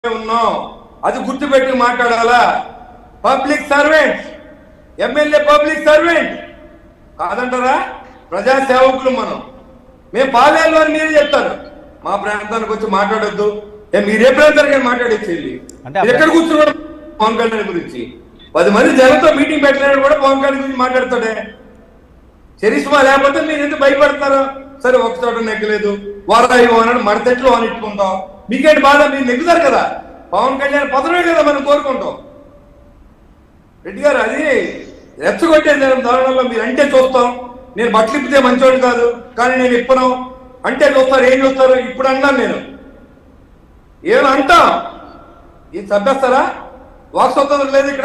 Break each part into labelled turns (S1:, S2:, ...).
S1: ఉన్నాం అది గుర్తుపెట్టి మాట్లాడాలా public servant MLA public servant కాదంటారా ప్రజా సేవకులు మనం మేము పాలేళ్ళు అని మీరే చెప్తారు మా ప్రాంతానికి వచ్చి మాట్లాడొద్దు ఏ మీరే ప్రాంతానికి మాట్లాడేది చెల్లి
S2: అంటే ఆ
S1: మీరు ఎక్కడ కూర్చున్నాడు పవన్ కళ్యాణ్ గురించి పది మంది జనంతో మీటింగ్ పెట్టలేడు కూడా పవన్ కళ్యాణ్ గురించి మాట్లాడతాడే చరిష్మా లేకపోతే మీరు ఎందుకు భయపడతారు సరే ఒక చోట నెగ్గలేదు వారాయి అన్నాడు మడతెట్లు అని ఇట్టుకుంటాం మీకేంటి బాధ మీరు నెగ్గుతారు కదా పవన్ కళ్యాణ్ పదమే కదా మనం కోరుకుంటాం రెడ్డి గారు అది రెచ్చగొట్టే దారుణంలో మీరు అంటే చూస్తాం నేను బట్టలు ఇప్పితే మంచోడు కాదు కానీ నేను ఇప్పను అంటే చూస్తారు ఏం చూస్తారు ఇప్పుడు అన్నాను నేను ఏం అంటాం ఇది చంపేస్తారా వాక్ స్వతంత్రం లేదు ఇక్కడ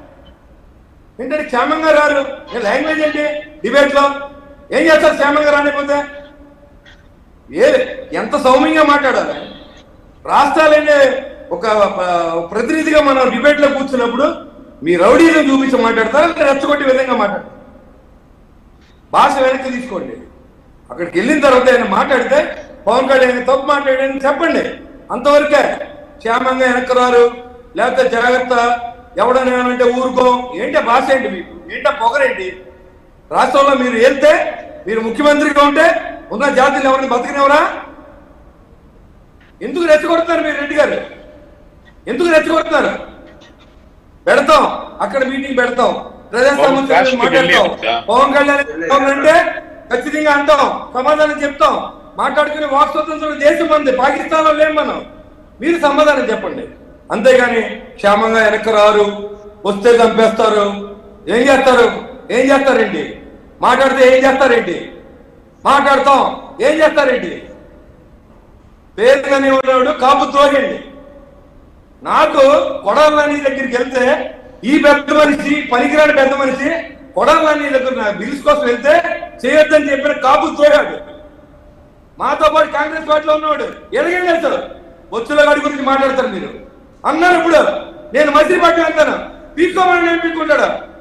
S1: ఏంటంటే క్షేమంగా రారు ఏ లాంగ్వేజ్ ఏంటి డిబేట్ లో ఏం చేస్తారు క్షేమంగా రానిపోతే ఏ ఎంత సౌమ్యంగా మాట్లాడాలి రాష్ట్రాలనే ఒక ప- ప్రతినిధిగా మనం డిబేట్ లో కూర్చున్నప్పుడు మీ రౌడీలను చూపించి మాట్లాడతారా లేదా రెచ్చగొట్టే విధంగా మాట్లాడతారు భాష వెనక్కి తీసుకోండి అక్కడికి వెళ్ళిన తర్వాత ఆయన మాట్లాడితే పవన్ కళ్యాణ్ తప్పు మాట్లాడని చెప్పండి అంతవరకే క్షేమంగా వెనక్కి రారు లేకపోతే జాగ్రత్త ఎవడని అంటే ఊరుకో ఏంటి భాష ఏంటి మీకు ఏంటా పొగరేంటి రాష్ట్రంలో మీరు వెళ్తే మీరు ముఖ్యమంత్రిగా ఉంటే ఉన్న జాతులు ఎవరిని బతికినవరా ఎందుకు రెచ్చగొడతారు మీరు రెడ్డి గారు ఎందుకు రెచ్చగొడతారు పెడతాం అక్కడ మీటింగ్ పెడతాం ప్రజాస్వామ్యం
S3: బాబు, కాశ్మీర్
S1: మాట్లాడతాం
S3: వెళ్ళి
S1: పవన్ కళ్యాణ్ ఏమన్నా అంటే ఖచ్చితంగా అంటాం సమాధానం చెప్తాం మాట్లాడుకునే వాక్ స్వతంత్రం దేశం ఉంది పాకిస్తాన్ లో లేం మనం మీరు సమాధానం చెప్పండి అంతేగాని క్షేమంగా వెనక్కి రారు వస్తే చంపేస్తారు ఏం చేస్తారు ఏం చేస్తారేంటి మాట్లాడితే ఏం చేస్తారేంటి మాట్లాడతాం ఏం చేస్తారేంటి పేరుగానే ఉన్నాడు కాపు తోగండి నాకు కొడాలని దగ్గరికి వెళ్తే ఈ పెద్ద మనిషి పనికిరాని పెద్ద మనిషి కొడాలని దగ్గర నా బిల్స్ కోసం వెళ్తే చేయొద్దని చెప్పిన కాపు తోడాడు మాతో పాటు కాంగ్రెస్ పార్టీలో ఉన్నాడు ఎలాగేం చేస్తారు బొచ్చుల గాడి గురించి మాట్లాడతారు మీరు అన్నారు ఇప్పుడు నేను మంత్రి పార్టీ అంటాను పీక్కోమని నేను పీక్కుంటాడు